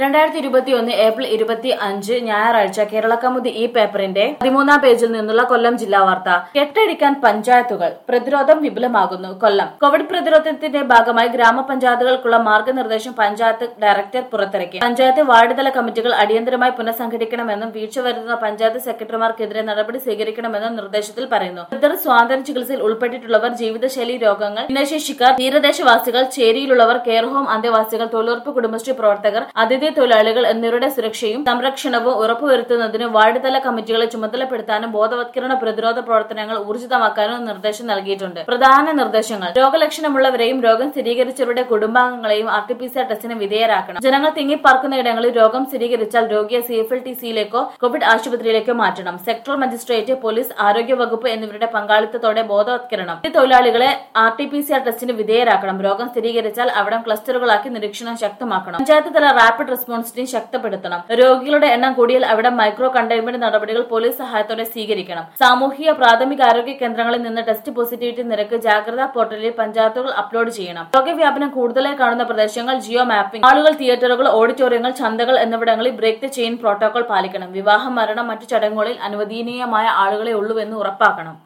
രണ്ടായിരത്തി ഇരുപത്തി ഒന്ന് ഏപ്രിൽ ഇരുപത്തി അഞ്ച് ഞായറാഴ്ച കേരളക്കമുദി ഈ പേപ്പറിന്റെ പതിമൂന്നാം പേജിൽ നിന്നുള്ള കൊല്ലം ജില്ലാ വാർത്ത കെട്ടടിക്കാൻ പഞ്ചായത്തുകൾ പ്രതിരോധം വിപുലമാകുന്നു കൊല്ലം കോവിഡ് പ്രതിരോധത്തിന്റെ ഭാഗമായി ഗ്രാമപഞ്ചായത്തുകൾക്കുള്ള മാർഗനിർദ്ദേശം പഞ്ചായത്ത് ഡയറക്ടർ പുറത്തിറക്കി പഞ്ചായത്ത് വാർഡ് തല കമ്മിറ്റികൾ അടിയന്തരമായി പുനഃസംഘടിക്കണമെന്നും വീഴ്ച വരുത്തുന്ന പഞ്ചായത്ത് സെക്രട്ടറിമാർക്കെതിരെ നടപടി സ്വീകരിക്കണമെന്നും നിർദ്ദേശത്തിൽ പറയുന്നു വൃദ്ധർ സ്വാതന്ത്ര്യ ചികിത്സയിൽ ഉൾപ്പെട്ടിട്ടുള്ളവർ ജീവിതശൈലി രോഗങ്ങൾ ഭിന്നശേഷിക്കാർ തീരദേശവാസികൾ ചേരിയിലുള്ളവർ കെയർ ഹോം അന്തേവാസികൾ തൊഴിലുറപ്പ് കുടുംബശ്രീ പ്രവർത്തകർ അതിഥി തൊഴിലാളികൾ എന്നിവരുടെ സുരക്ഷയും സംരക്ഷണവും ഉറപ്പുവരുത്തുന്നതിന് വാർഡ് തല കമ്മിറ്റികളെ ചുമതലപ്പെടുത്താനും ബോധവത്കരണ പ്രതിരോധ പ്രവർത്തനങ്ങൾ ഊർജിതമാക്കാനും നിർദ്ദേശം നൽകിയിട്ടുണ്ട് പ്രധാന നിർദ്ദേശങ്ങൾ രോഗലക്ഷണമുള്ളവരെയും രോഗം സ്ഥിരീകരിച്ചവരുടെ കുടുംബാംഗങ്ങളെയും R T P C R ടെസ്റ്റിന് വിധേയരാക്കണം ജനങ്ങൾ തിങ്ങിപ്പാർക്കുന്ന ഇടങ്ങളിൽ രോഗം സ്ഥിരീകരിച്ചാൽ രോഗിയെ സി എഫ് എൽ ടി സിയിലേക്കോ കോവിഡ് ആശുപത്രിയിലേക്കോ മാറ്റണം സെക്ടറൽ മജിസ്ട്രേറ്റ് പോലീസ് ആരോഗ്യ വകുപ്പ് എന്നിവരുടെ പങ്കാളിത്തത്തോടെ ബോധവത്കരണം ഈ തൊഴിലാളികളെ R T P C R ടെസ്റ്റിന് വിധേയരാക്കണം രോഗം സ്ഥിരീകരിച്ചാൽ അവിടം ക്ലസ്റ്ററുകളാക്കി നിരീക്ഷണം ശക്തമാക്കണം പഞ്ചായത്ത് തല റാപ്പിഡ് റെസ്പോൺസ് ടീം ശക്തിപ്പെടുത്തണം രോഗികളുടെ എണ്ണം കൂടിയാൽ അവിടെ മൈക്രോ കണ്ടെയ്ൻമെന്റ് നടപടികൾ പോലീസ് സഹായത്തോടെ സ്വീകരിക്കണം സാമൂഹിക പ്രാഥമിക ആരോഗ്യ കേന്ദ്രങ്ങളിൽ നിന്ന് ടെസ്റ്റ് പോസിറ്റിവിറ്റി നിരക്ക് ജാഗ്രതാ പോർട്ടലിൽ പഞ്ചായത്തുകൾ അപ്ലോഡ് ചെയ്യണം രോഗവ്യാപനം കൂടുതലായി കാണുന്ന പ്രദേശങ്ങൾ ജിയോ മാപ്പിംഗ് ആളുകൾ തിയേറ്ററുകൾ ഓഡിറ്റോറിയങ്ങൾ ചന്തകൾ എന്നിവിടങ്ങളിൽ ബ്രേക്ക് ദ ചെയിൻ പ്രോട്ടോകോൾ പാലിക്കണം വിവാഹം മരണം മറ്റു ചടങ്ങുകളിൽ അനുവദനീയമായ ആളുകളെ ഉള്ളൂവെന്ന് ഉറപ്പാക്കണം